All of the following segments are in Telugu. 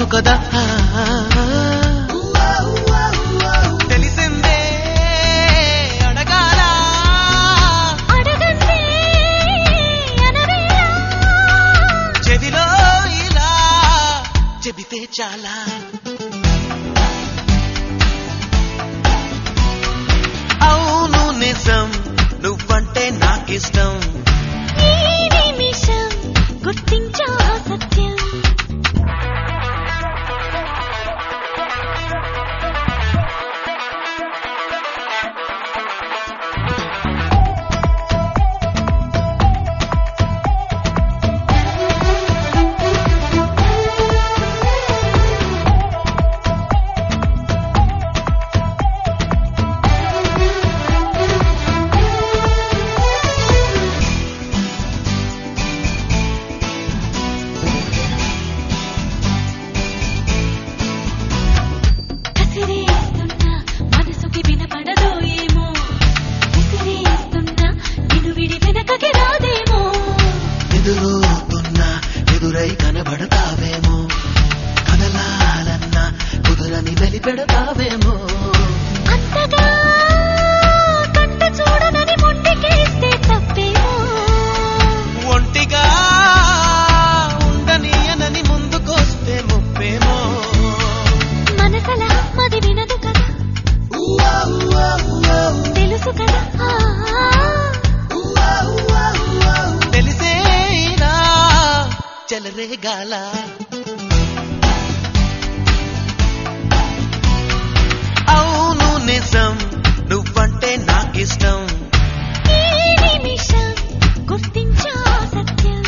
కదా తెలిసిందే అడగాల అడగందే అనవేలా చెవిలో ఇలా చెబితే చాలా అవును నిజం నువ్వంటే నాకిష్టం ఈ నిమిషం గుర్తించా సత్యం కసిరేస్తున్నా మనసుకి వినపడదో ఏమో విసిరేస్తున్నా నిన్ను విడి వెనకకి రాదేమో ఎదురవుతున్నా ఎదురై కనబడతావేమో కదలాలన్నా కుదురని వెలిపెడతావేమో అంతగా కంట చూడనని మొండికేస్తే తప్పేమో ఒంటిగా ఉండనీయనని ముందుకొస్తే ముప్పేమో మనసలా మది వినదు కదా తెలుసు కదా ఆ, తెలిసేనా చెలరేగాల అవును నిజం నువ్వంటే నాకిష్టం ఈ నిమిషం గుర్తించా సత్యం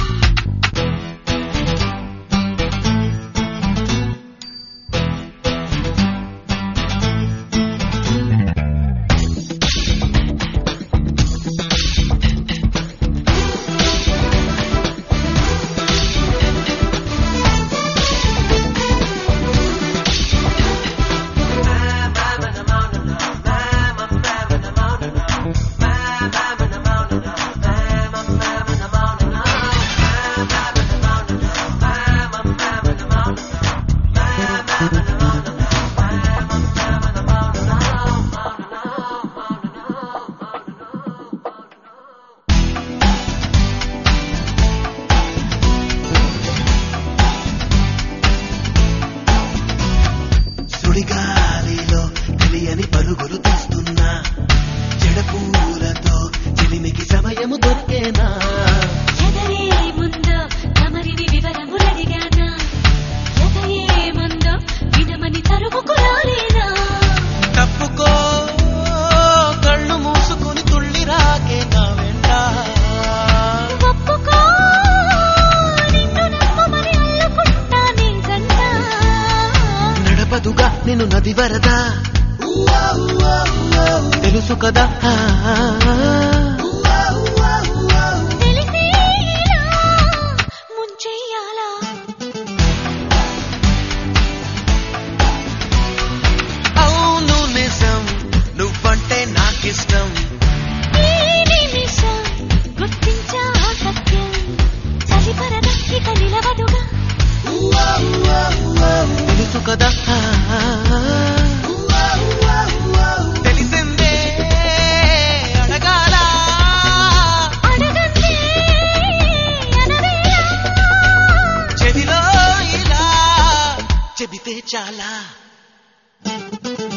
సుడిగాలిలో తెలియని పరుగులు తీస్తున్నా జడపూలతో చెలిమికి సమయము దొరికేనా ఎదరే ముందో తమరిని వివరములడిగానా ఎదయే ముందో వినమని తరుముకు రాలేనా తప్పుకో కళ్ళు మూసుకుని తుళ్ళి రాకే నా వెంట ఒప్పుకో నిన్ను నమ్మమని అల్లుకుంటా నీ జంట నడపదుగా నేను నది వరద తెలుసు కదా తెలిసేలా ముంచెయ్యాలా అవును నిజం నువ్వంటే నాకిష్టం ఈ నిమిషం గుర్తించా సత్యం చలిపరద ఇక నిలవదుగా తెలుసు కదా తెలిసిందే అడగాల అడగందే అనవేలా చెవిలో ఇలా చెబితే చాలా